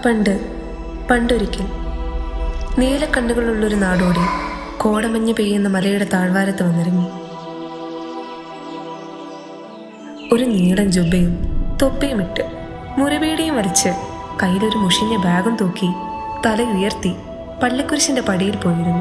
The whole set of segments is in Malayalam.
പണ്ട് പണ്ടൊരിക്കൽ നീലക്കണ്ണുകളുള്ളൊരു നാടോടി കോടമഞ്ഞ് പെയ്യുന്ന മലയുടെ താഴ്വാരത്ത് വന്നിറങ്ങി ഒരു നീളൻ ജുബയും തൊപ്പിയും ഇട്ട് മുറിവേടിയും വലിച്ച് കയ്യിലൊരു മുഷിഞ്ഞ ബാഗും തൂക്കി തല ഉയർത്തി പള്ളിക്കുരിശിന്റെ പടിയിൽ പോയിരുന്നു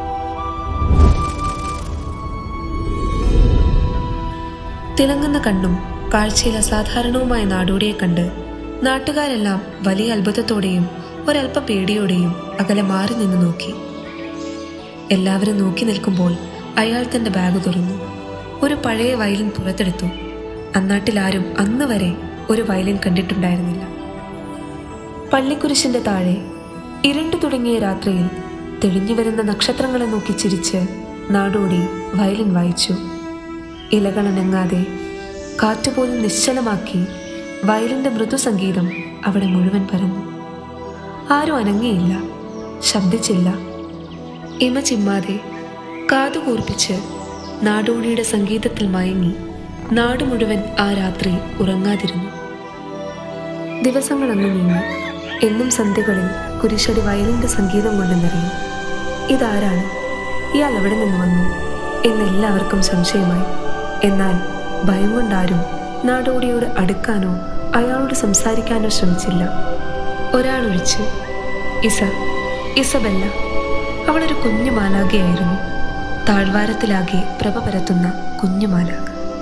തിളങ്ങുന്ന കണ്ണും കാഴ്ചയിൽ അസാധാരണവുമായ നാടോടിയെ കണ്ട് നാട്ടുകാരെല്ലാം വലിയ അത്ഭുതത്തോടെയും ഒരല്പ പേടിയോടെയും അകലെ മാറി നിന്ന് നോക്കി എല്ലാവരും നോക്കി നിൽക്കുമ്പോൾ അയാൾ തന്റെ ബാഗ് തുറന്നു ഒരു പഴയ വയലിൻ പുറത്തെടുത്തു അന്നാട്ടിൽ ആരും അന്ന് വരെ ഒരു വയലിൻ കണ്ടിട്ടുണ്ടായിരുന്നില്ല പള്ളിക്കുരിശിന്റെ താഴെ ഇരുണ്ടു തുടങ്ങിയ രാത്രിയിൽ തെളിഞ്ഞു വരുന്ന നക്ഷത്രങ്ങളെ നോക്കി ചിരിച്ച് നാടോടി വയലിൻ വായിച്ചു ഇലകളനങ്ങാതെ കാറ്റുപോലും നിശ്ചലമാക്കി വയലിന്റെ മൃദുസംഗീതം അവിടെ മുഴുവൻ പരന്നു ആരും അനങ്ങിയില്ല ശബ്ദിച്ചില്ല ഇമ ചിമ്മാതെ കാതുകൂർപ്പിച്ച് നാടോടിയുടെ സംഗീതത്തിൽ മയങ്ങി നാട് മുഴുവൻ ആ രാത്രി ഉറങ്ങാതിരുന്നു ദിവസങ്ങൾ അങ്ങ് നീങ്ങി എന്നും സന്ധ്യകളിൽ കുരിശടി വയലിന്റെ സംഗീതം കൊണ്ട് നിറയും ഇതാരാണ് ഇയാൾ എവിടെ നിന്ന് വന്നു എന്നെല്ലാവർക്കും സംശയമായി എന്നാൽ ഭയം കൊണ്ടാരും നാടോടിയോട് അടുക്കാനോ അയാളോട് സംസാരിക്കാനോ ശ്രമിച്ചില്ല ഒരാളൊഴിച്ച് ഇസ ഇസബെല്ല അവളൊരു കുഞ്ഞു മാലാഖയായിരുന്നു താഴ്വാരത്തിലാകെ പ്രഭ പരത്തുന്ന കുഞ്ഞു മാലാഖ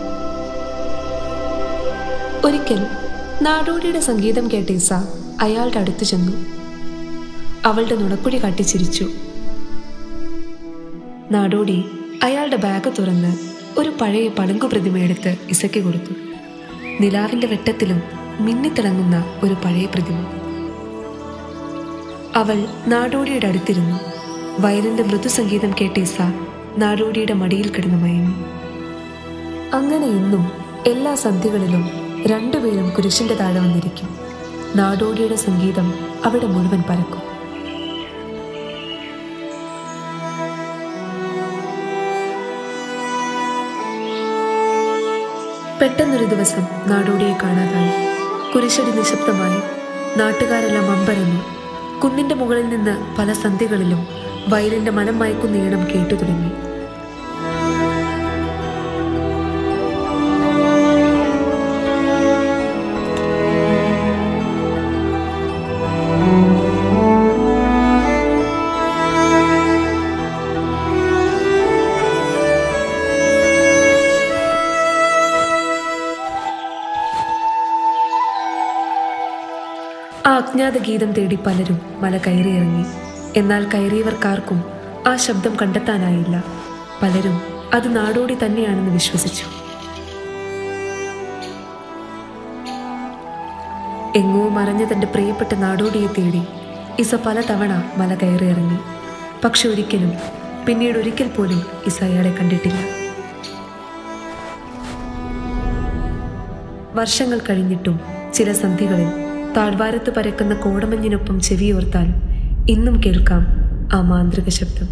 ഒരിക്കൽ നാടോടിയുടെ സംഗീതം കേട്ട ഇസ അയാളുടെ അടുത്ത് ചെന്നു അവളുടെ നുണക്കുഴി കാട്ടി ചിരിച്ചു നാടോടി അയാളുടെ ബാഗ് തുറന്ന് ഒരു പഴയ പളുങ്കു പ്രതിമയെടുത്ത് ഇസയ്ക്ക് കൊടുത്തു നിലാവിന്റെ വെട്ടത്തിലും മിന്നിത്തിളങ്ങുന്ന ഒരു പഴയ പ്രതിമ അവൾ നാടോടിയുടെ അടുത്തിരുന്നു വയലിന്റെ മൃദുസംഗീതം കേട്ട ഇസ നാടോടിയുടെ മടിയിൽ കിടന്നു മയങ്ങി അങ്ങനെ ഇന്നും എല്ലാ സന്ധ്യകളിലും രണ്ടുപേരും കുരിശിന്റെ താഴെ വന്നിരിക്കും നാടോടിയുടെ സംഗീതം അവിടെ മുഴുവൻ പരക്കും പെട്ടെന്നൊരു ദിവസം നാടോടിയെ കാണാതായി കുരിശടി നിശബ്ദമായി നാട്ടുകാരെല്ലാം അമ്പരന്നു കുന്നിന്റെ മുകളിൽ നിന്ന് പല സന്ധ്യകളിലും വയലിന്റെ മനം മയക്കുന്ന ഈണം കേട്ടു തുടങ്ങി ആ അജ്ഞാത ഗീതം തേടി പലരും മല കയറിയിറങ്ങി എന്നാൽ കയറിയവർക്കാർക്കും ആ ശബ്ദം കണ്ടെത്താനായില്ല പലരും അത് നാടോടി തന്നെയാണെന്ന് വിശ്വസിച്ചു എങ്ങോ മറഞ്ഞ തന്റെ പ്രിയപ്പെട്ട നാടോടിയെ തേടി ഇസ പലതവണ മല കയറിയിറങ്ങി പക്ഷെ ഒരിക്കലും പിന്നീട് ഒരിക്കൽ പോലും ഇസ അയാളെ കണ്ടിട്ടില്ല വർഷങ്ങൾ കഴിഞ്ഞിട്ടും ചില സന്ധികളിൽ താഴ്വാരത്ത് പരക്കുന്ന കോടമഞ്ഞിനൊപ്പം ചെവിയോർത്താൽ ഇന്നും കേൾക്കാം ആ മാന്ത്രിക ശബ്ദം